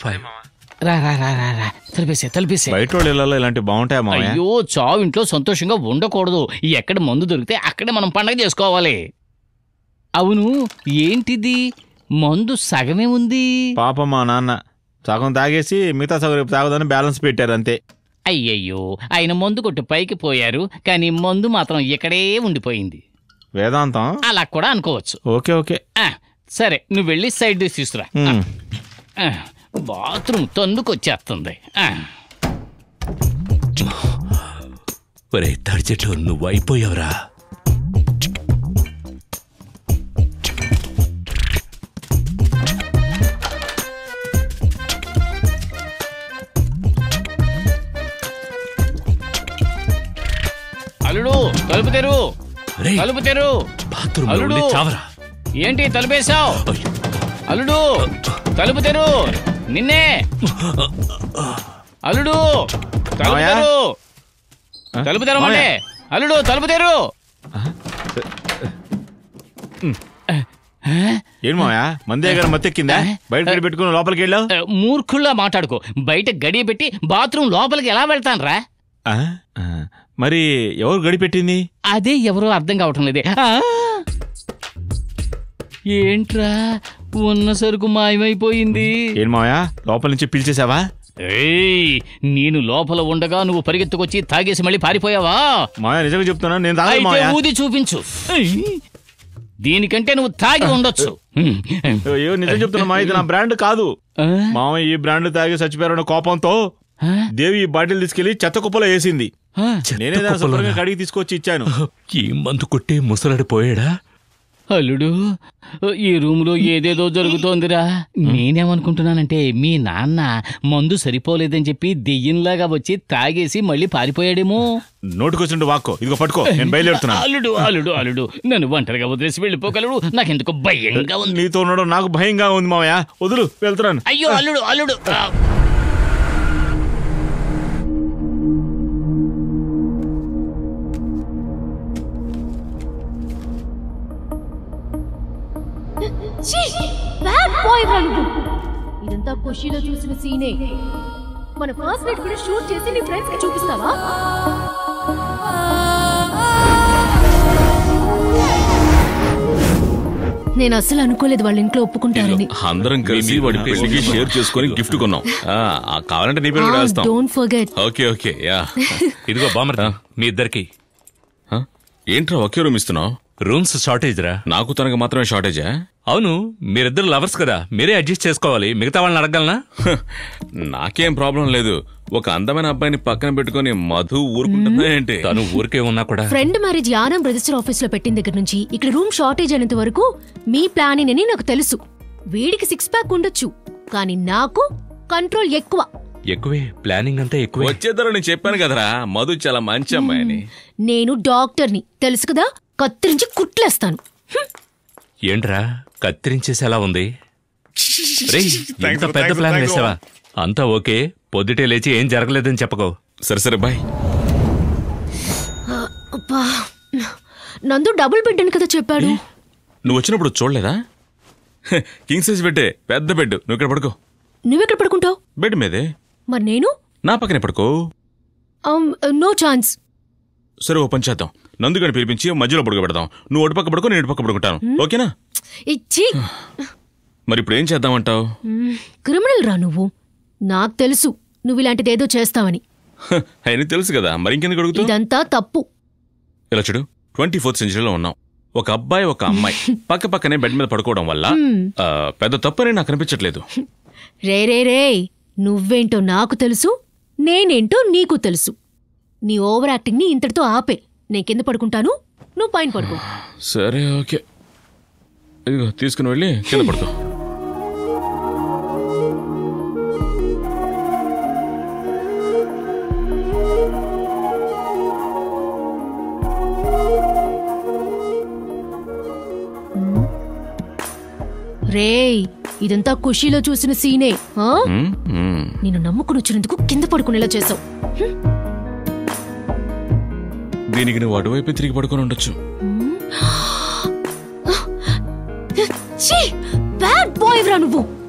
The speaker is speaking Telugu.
ఫైవ్ రా రా రా రా రా తలిపేసే తలిపేసే బయట వాళ్ళ ఇళ్ళలో ఇలాంటివి బాగుంటాయా మామయ్య అయ్యో చావు ఇంట్లో సంతోషంగా ఉండకూడదు ఎక్కడ మందు దొరికితే అక్కడే మనం పండగ చేసుకోవాలి అవును ఏంటిది మందు సగమే ఉంది పాప మా నాన్న సగం తాగేసి మిగతా సగం రేపు తాగదని బ్యాలెన్స్ పెట్టారు అంతే అయ్యయ్యో ఆయన మందు కొట్టి పైకి పోయారు కానీ మందు మాత్రం ఇక్కడే ఉండిపోయింది వేదాంతం అలా కూడా అనుకోవచ్చు ఓకే ఓకే ఆ, సరే నువ్వు వెళ్ళి సైడ్ డిష్ తీసుకురా ఉమ్. ఆ, బాత్రూమ్ తొందుకొచ్చేస్తుంది ఆ. ఒరే తాడి చెట్లు నువ్వు అయిపోయావురా అల్లుడు తలుపు తెరు రేయ్, తలుపు తెరు బాత్రూంలో అల్లుడు. ఉండి చావరా ఏంటి తలుపేశావు అయ్యో. అల్లుడు తలుపు తెరు నిన్నే అల్లుడు తలుపు మావయ్య? తెరు ఆ? తలుపు తెరమంటే అల్లుడు తలుపు తెరు ఏంటి మామయ్య మంది దగ్గర మత్తెక్కిందా బయట గడి పెట్టుకుని లోపలికి వెళ్ళావు ఆ, మూర్ఖుల్లా మాట్లాడుకో బయట గడియ పెట్టి బాత్రూమ్ లోపలికి ఎలా వెళ్తాను రా ఆ? ఆ. మరి ఎవరు గడి పెట్టింది అదే ఎవరో అర్థం కావటం లేదే ఆ! ఏంట్రా ఉన్న సరుకు మాయమైపోయింది ఏంటి మామయ్య లోపల నుంచి పిలిచేసావా ఏయ్ నేను లోపల ఉండగా నువ్వు పరిగెత్తుకొచ్చి తాగేసి మళ్ళీ పారిపోయావా మామయ్య నిజంగా చెప్తున్నా నేను తాగలేదు అయితే మామయ్య ఊది చూపించు ఏయ్! దీనికంటే నువ్వు తాగి ఉండొచ్చు అయ్యో నిజం చెప్తున్నా మా ఇది నా బ్రాండ్ కాదు ఆ? మామయ్య ఈ బ్రాండ్ తాగి చచ్చిపోయారన్న కోపంతో ఆ? దేవి ఈ బాటిల్ తీసుకెళ్లి చెత్త కుప్పలో వేసింది ఆ? నేనే దాన్ని కుప్పలోనా? శుభ్రంగా కడిగి తీసుకొచ్చి ఇచ్చాను ఈ మందు కొట్టే ముసలాడు పోయాడా అల్లుడు ఈ రూములో ఏదేదో జరుగుతోందిరా నేనేమనుకుంటున్నానంటే మీ నాన్న మందు సరిపోలేదని చెప్పి దెయ్యంలాగా వచ్చి తాగేసి మళ్ళీ పారిపోయాడేమో నోటుకొచ్చిండు వాక్కో ఇదిగో పట్టుకో నేను బయలుదేరుతున్నా అల్లుడు అల్లుడు అల్లుడు నన్ను ఒంటరిగా వదిలేసి వెళ్ళిపోగలడు నాకెందుకు భయంగా ఉంది నీతో ఉండడం నాకు భయంగా ఉంది మామయ్య వదులు వెళ్తున్నాను అయ్యో అల్లుడు అల్లుడు ఆ, బ్యాడ్ బాయ్ రా నువ్వు ఇదంతా ఖుషీలో చూసిన సీనే మన ఫస్ట్ నైట్ కూడా షూట్ చేసి నీ ఫ్రెండ్స్ కి చూపిస్తావా నేను అస్సలు అనుకోలేదు వాళ్ళ ఇంట్లో ఒప్పుకుంటారని అందరం కలిసి వాడి పెళ్లికి షేర్ చేసుకొని గిఫ్ట్ కొన్నాం ఆ, ఆ, కావాలంటే నీ పేరు కూడా వేస్తాం don't forget okay okay yeah ఇదిగో బామర్ మీ ఇద్దరికి హ? ఏంట్రా ఒకే రూమ్ ఇస్తున్నావు రూమ్స్ షార్టేజ్ రా నాకు తనకు మాత్రమే షార్టేజా అవును మీరిద్దరు లవర్స్ కదా మీరే అడ్జస్ట్ చేసుకోవాలి మిగతా వాళ్ళని అడగలనా హ, నాకేం ప్రాబ్లం లేదు ఒక అందమైన అబ్బాయిని పక్కన పెట్టుకొని మధు ఊరుకుంటుందా ఏంటి తను ఊరికే ఉన్నా కూడా friend marriage Yanam register office లో పెట్టిన దగ్గర నుంచి ఇక్కడ రూమ్ షార్టేజ్ అయినంత వరకు మీ ప్లానింగ్ అని నాకు తెలుసు వీడికి సిక్స్ ప్యాక్ ఉండొచ్చు కానీ నాకు కంట్రోల్ ఎక్కువ ఎక్కువే ప్లానింగ్ అంతా ఎక్కువే వచ్చేద్దరు నేను చెప్పాను కదరా మధు చాలా మంచి అమ్మాయిని నేను డాక్టర్ని తెలుసు కదా కత్తిరించి కుట్లేస్తాను ఏంట్రా కత్తిరించేసేలా ఉంది రేయ్ ఎంత you, పెద్ద thanks, ప్లాన్ thank you. వేసావా అంతా ఓకే పొద్దుటే లేచి ఏం జరగలేదని చెప్పకో సరే సరే బాయ్ అబ్బా నందు డబుల్ బెడ్ అని కదా చెప్పాడు నువ్వు వచ్చినప్పుడు చూడలేదా హ, కింగ్ సైజ్ బెడ్డే పెద్ద బెడ్ నువ్వు ఇక్కడ పడుకో నువ్వెక్కడ పడుకుంటావు బెడ్ మీదే మరి నేను నా పక్కనే పడుకో నో ఛాన్స్ సరే ఓ పని చేద్దాం నందుగని పిలిపించి మధ్యలో పడుకోబెడదాం నువ్వు ఒడి పక్క పడుకో నేను ఇటు పక్క పడుకుంటాను ఓకేనా ఇచ్చి మరి ఇప్పుడు ఏం చేద్దామంటావు క్రిమినల్ రా నువ్వు నాకు తెలుసు నువ్వు ఇలాంటిదేదో చేస్తావని ఆయన తెలుసు కదా మరి ఇంకెందుకు అడుగుతావు ఇదంతా తప్పు ఇలా చూడు ట్వంటీ ఫోర్త్ సెంచరీలో ఉన్నాం ఒక అబ్బాయి ఒక అమ్మాయి పక్క పక్కనే బెడ్ మీద పడుకోవడం వల్ల ఆ, పెద్ద తప్పని నాకు అనిపించట్లేదు రే రే రే నువ్వేంటో నాకు తెలుసు నేనేంటో నీకు తెలుసు నీ ఓవర్ యాక్టింగ్ ని ఇంతటితో ఆపే నేను కింద పడుకుంటాను నువ్వు పైన పడుకో సరే ఓకే ఇదిగో తీసుకుని వెళ్ళి కింద పడుకో రేయ్ ఇదంతా ఖుషీలో చూసిన సీనే ఆ? ఉమ్, ఉమ్. నేను నమ్ముకుని వచ్చినందుకు కింద పడుకునేలా చేసావు దీనికి నువ్వు అటువైపు తిరిగి పడుకొని ఉండొచ్చు బ్యాడ్ బాయ్ రా నువ్వు